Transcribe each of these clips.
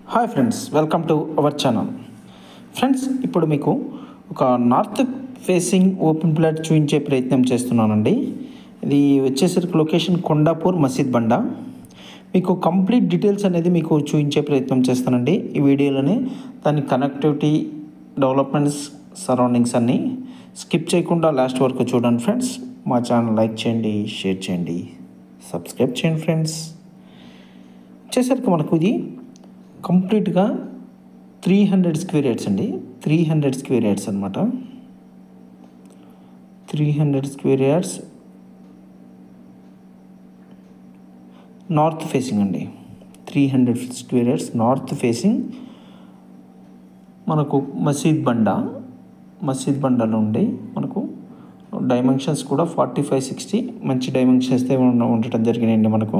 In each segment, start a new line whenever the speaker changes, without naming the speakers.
hi friends welcome to our channel friends ఇప్పుడు మీకు ఒక నార్త్ ఫేసింగ్ ఓపెన్ ప్లాట్ చూపించే ప్రయత్నం చేస్తున్నానండి ఇది వచ్చేసరికి లొకేషన్ కొండాపూర్ మసీద్ బండ మీకు కంప్లీట్ డీటెయిల్స్ అనేది మీకు చూపించే ప్రయత్నం చేస్తానండి ఈ వీడియోలోనే దాని కనెక్టివిటీ డెవలప్మెంట్స్ సరౌండింగ్స్ అన్నీ స్కిప్ చేయకుండా లాస్ట్ వరకు చూడండి ఫ్రెండ్స్ మా ఛానల్ లైక్ చేయండి షేర్ చేయండి సబ్స్క్రైబ్ చేయండి ఫ్రెండ్స్ వచ్చేసరికి మనకు ఇది కంప్లీట్గా త్రీ హండ్రెడ్ స్క్వేర్ యార్డ్స్ అండి త్రీ హండ్రెడ్ స్క్వేర్ యార్డ్స్ అనమాట three hundred square yards north facing అండి three hundred square yards north facing మనకు మసీద్ బండ మసీద్ బండలో ఉండి మనకు డైమెన్షన్స్ కూడా ఫార్టీ ఫైవ్ సిక్స్టీ మంచి డైమెన్షన్స్ ఉండటం జరిగినాయండి మనకు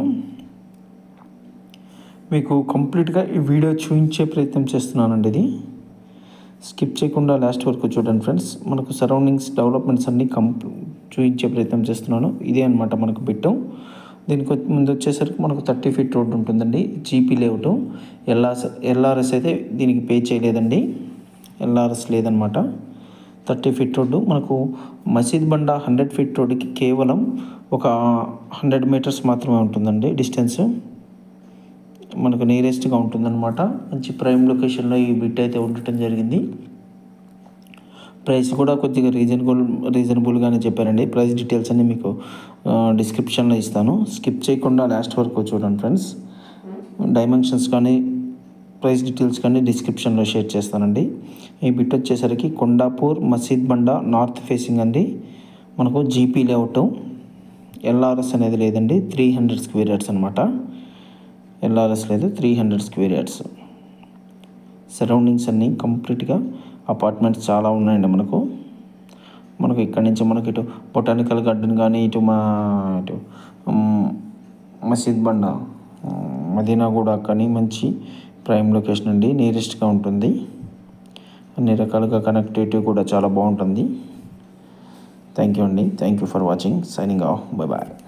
మీకు కంప్లీట్గా ఈ వీడియో చూపించే ప్రయత్నం చేస్తున్నానండి ఇది స్కిప్ చేయకుండా లాస్ట్ వరకు చూడండి ఫ్రెండ్స్ మనకు సరౌండింగ్స్ డెవలప్మెంట్స్ అన్నీ కంప్ చూపించే ప్రయత్నం చేస్తున్నాను ఇదే అనమాట మనకు బిట్టు దీనికి వచ్చి- ముందు వచ్చేసరికి మనకు థర్టీ ఫీట్ రోడ్ ఉంటుందండి జీపీ లేఅవుట్ ఎల్ఆర్ఎస్ ఎల్ఆర్ఎస్ అయితే దీనికి పే చేయలేదండి ఎల్ఆర్ఎస్ లేదనమాట థర్టీ ఫీట్ రోడ్డు మనకు మసీద్ బండ హండ్రెడ్ ఫీట్ రోడ్డుకి కేవలం ఒక హండ్రెడ్ మీటర్స్ మాత్రమే ఉంటుందండి డిస్టెన్స్ మనకు నియరెస్ట్గా ఉంటుందన్నమాట మంచి ప్రైమ్ లొకేషన్లో ఈ బిట్ అయితే ఉండటం జరిగింది ప్రైస్ కూడా కొద్దిగా రీజనబుల్ రీజనబుల్గానే చెప్పారండి ప్రైస్ డీటెయిల్స్ అన్ని మీకు డిస్క్రిప్షన్లో ఇస్తాను స్కిప్ చేయకుండా లాస్ట్ వరకు చూడండి ఫ్రెండ్స్ డైమెన్షన్స్ కానీ ప్రైస్ డీటెయిల్స్ కానీ డిస్క్రిప్షన్లో షేర్ చేస్తానండి ఈ బిట్ వచ్చేసరికి కొండాపూర్ మసీద్ బండ నార్త్ ఫేసింగ్ అండి మనకు జీపీ లేఅవుట్ ఎల్ఆర్ఎస్ అనేది లేదండి త్రీ హండ్రెడ్ స్క్వేర్ యార్డ్స్ అనమాట ఎల్ఆర్ఎస్ లేదు three hundred square yards surroundings అన్నీ కంప్లీట్గా అపార్ట్మెంట్స్ చాలా ఉన్నాయండి మనకు మనకు ఇక్కడి నుంచి మనకి ఇటు బొటానికల్ గార్డెన్ కానీ ఇటు మా ఇటు మ్, మసీద్ బండ మ్, మదీనా కూడా కానీ మంచి ప్రైమ్ లొకేషన్ అండి నియరెస్ట్గా ఉంటుంది అన్ని రకాలుగా కనెక్టివిటీ కూడా చాలా బాగుంటుంది థ్యాంక్ యూ అండి thank you for watching signing off bye bye